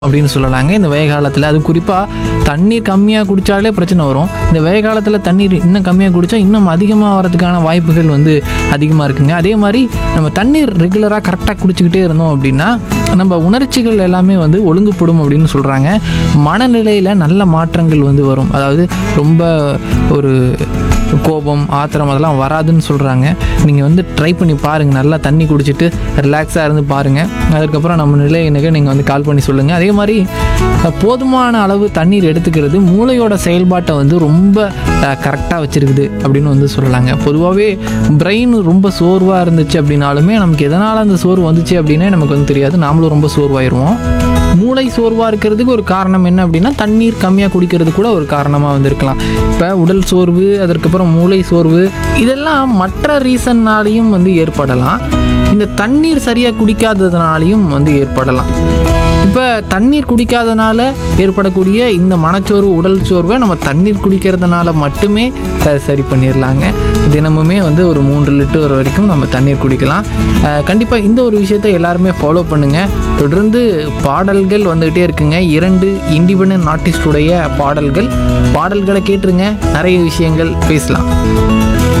அப்படின்னு சொல்லலாங்க இந்த வெயில் காலத்தில் அது குறிப்பாக தண்ணீர் கம்மியாக குடித்தாலே பிரச்சனை வரும் இந்த வெயில் காலத்தில் தண்ணீர் இன்னும் கம்மியாக குடித்தா இன்னும் அதிகமாக வரதுக்கான வாய்ப்புகள் வந்து அதிகமாக இருக்குங்க அதே மாதிரி நம்ம தண்ணீர் ரெகுலராக கரெக்டாக குடிச்சிக்கிட்டே இருந்தோம் அப்படின்னா நம்ம உணர்ச்சிகள் எல்லாமே வந்து ஒழுங்குபடும் அப்படின்னு சொல்கிறாங்க மனநிலையில் நல்ல மாற்றங்கள் வந்து வரும் அதாவது ரொம்ப ஒரு கோபம் ஆத்திரம் அதெல்லாம் வராதுன்னு சொல்கிறாங்க நீங்கள் வந்து ட்ரை பண்ணி பாருங்கள் நல்லா தண்ணி குடிச்சிட்டு ரிலாக்ஸாக இருந்து பாருங்கள் அதுக்கப்புறம் நம்ம நிலையினுக்கு நீங்கள் வந்து கால் பண்ணி சொல்லுங்கள் அதே மாதிரி அஹ், போதுமான அளவு தண்ணீர் எடுத்துக்கிறது மூளையோட செயல்பாட்டை வந்து ரொம்ப கரெக்டாக வச்சுருக்குது அப்படின்னு வந்து சொல்லலாங்க பொதுவாகவே பிரெயின் ரொம்ப சோர்வாக இருந்துச்சு அப்படின்னாலுமே நமக்கு எதனால் அந்த சோர்வு வந்துச்சு அப்படின்னே நமக்கு வந்து தெரியாது நாமளும் ரொம்ப சோர்வாயிருவோம் மூளை சோர்வாக இருக்கிறதுக்கு ஒரு காரணம் என்ன அப்படின்னா தண்ணீர் கம்மியாக குடிக்கிறது கூட ஒரு காரணமாக வந்திருக்கலாம் இப்போ உடல் சோர்வு அதற்கப்புறம் மூளை சோர்வு இதெல்லாம் மற்ற ரீசன்னாலையும் வந்து ஏற்படலாம் இந்த தண்ணீர் சரியாக குடிக்காததுனாலையும் வந்து ஏற்படலாம் இப்போ தண்ணீர் குடிக்காதனால ஏற்படக்கூடிய இந்த மனச்சோர்வு உடல் சோர்வை நம்ம தண்ணீர் குடிக்கிறதுனால மட்டுமே அஹ், சரி பண்ணிடலாங்க தினமுமே வந்து ஒரு மூன்று லிட்டர் வரைக்கும் நம்ம தண்ணீர் குடிக்கலாம் கண்டிப்பாக இந்த ஒரு விஷயத்தை எல்லாருமே ஃபாலோ பண்ணுங்கள் தொடர்ந்து பாடல்கள் வந்துகிட்டே இருக்குங்க இரண்டு இண்டிபெண்ட் ஆர்டிஸ்டுடைய பாடல்கள் பாடல்களை கேட்டுருங்க நிறைய விஷயங்கள் பேசலாம்